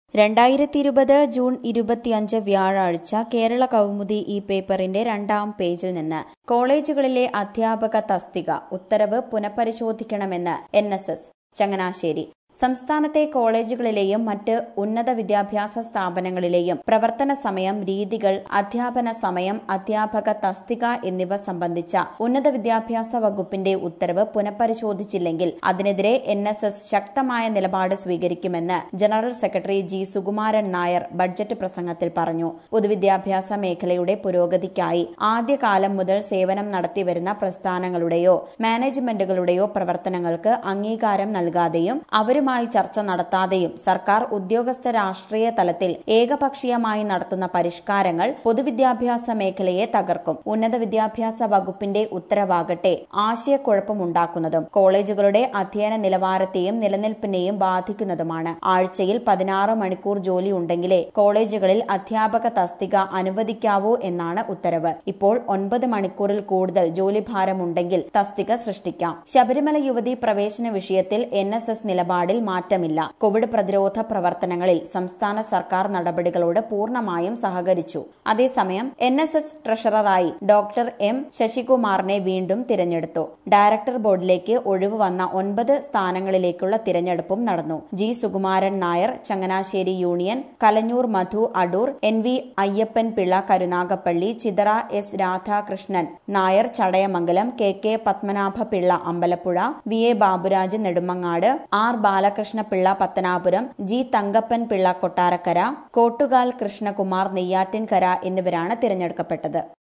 രണ്ടായിരത്തി ഇരുപത് ജൂൺ ഇരുപത്തിയഞ്ച് വ്യാഴാഴ്ച കേരള കൗമുദി ഈ പേപ്പറിന്റെ രണ്ടാം പേജിൽ നിന്ന് കോളേജുകളിലെ അധ്യാപക തസ്തിക ഉത്തരവ് പുനഃപരിശോധിക്കണമെന്ന് എൻ എസ് എസ് ചങ്ങനാശ്ശേരി സംസ്ഥാനത്തെ കോളേജുകളിലെയും മറ്റ് ഉന്നത വിദ്യാഭ്യാസ സ്ഥാപനങ്ങളിലെയും പ്രവർത്തന സമയം രീതികൾ അധ്യാപന സമയം അധ്യാപക തസ്തിക എന്നിവ സംബന്ധിച്ച ഉന്നത വിദ്യാഭ്യാസ വകുപ്പിന്റെ ഉത്തരവ് പുനഃപരിശോധിച്ചില്ലെങ്കിൽ അതിനെതിരെ എൻ എസ് എസ് ശക്തമായ നിലപാട് സ്വീകരിക്കുമെന്ന് general secretary G Sukumaran Nair budget പ്രസംഗത്തിൽ പറഞ്ഞു പൊതുവിദ്യാഭ്യാസ മേഖലയുടെ പുരോഗതിക്കായി ആദ്യകാലം മുതൽ സേവനം നടത്തിവരുന്ന പ്രസ്ഥാനങ്ങളുടെയോ മാനേജ്മെന്റുകളുടെയോ പ്രവർത്തനങ്ങൾക്ക് അംഗീകാരം നൽകാതെയും അവരുമായി ചർച്ച നടത്താതെയും സർക്കാർ ഉദ്യോഗസ്ഥ രാഷ്ട്രീയ തലത്തിൽ ഏകപക്ഷീയമായി നടത്തുന്ന പരിഷ്കാരങ്ങൾ പൊതുവിദ്യാഭ്യാസ മേഖലയെ തകർക്കും ഉന്നത വിദ്യാഭ്യാസ വകുപ്പിന്റെ ഉത്തരവാകട്ടെ ആശയക്കുഴപ്പമുണ്ടാക്കുന്നതും കോളേജുകളുടെ അധ്യയന നിലവാരത്തെയും നിലനിൽപ്പിനെയും ബാധിക്കുന്നതുമാണ് ആഴ്ചയിൽ പതിനാറ് മണിക്കൂർ ജോലി ഉണ്ടെങ്കിലേ കോളേജുകളിൽ അധ്യാപക തസ്തിക അനുവദിക്കാവൂ എന്നാണ് ഉത്തരവ് ഇപ്പോൾ ഒൻപത് മണിക്കൂറിൽ കൂടുതൽ ജോലിഭാരമുണ്ടെങ്കിൽ തസ്തിക സൃഷ്ടിക്കാം ശബരിമല യുവതി പ്രവേശന വിഷയത്തിൽ എൻ എസ് എസ് നിലപാടിൽ മാറ്റമില്ല കോവിഡ് പ്രതിരോധ പ്രവർത്തനങ്ങളിൽ സംസ്ഥാന സർക്കാർ നടപടികളോട് പൂർണ്ണമായും സഹകരിച്ചു അതേസമയം എൻ എസ് എസ് ട്രഷററായി ഡോക്ടർ എം ശശികുമാറിനെ വീണ്ടും തിരഞ്ഞെടുത്തു ഡയറക്ടർ ബോർഡിലേക്ക് ഒഴിവ് വന്ന ഒൻപത് സ്ഥാനങ്ങളിലേക്കുള്ള തിരഞ്ഞെടുപ്പും നടന്നു G Sukumaran Nair Changanassery union Kalanjoor Madhu Adoor N V Ayyappan Pillai Karunagappally Chithara S Radhakrishnan Nair Chadayamangalam K K Padmanabha Pillai Ambalappuzha V A Baburaj Nedumangad R Balakrishna Pillai Pathanapuram G Thankappan Pillai Kottarakkara Kottukal Krishnakumar Neyyattinkara എന്നിവരാണ് തിരഞ്ഞെടുക്കപ്പെട്ടത്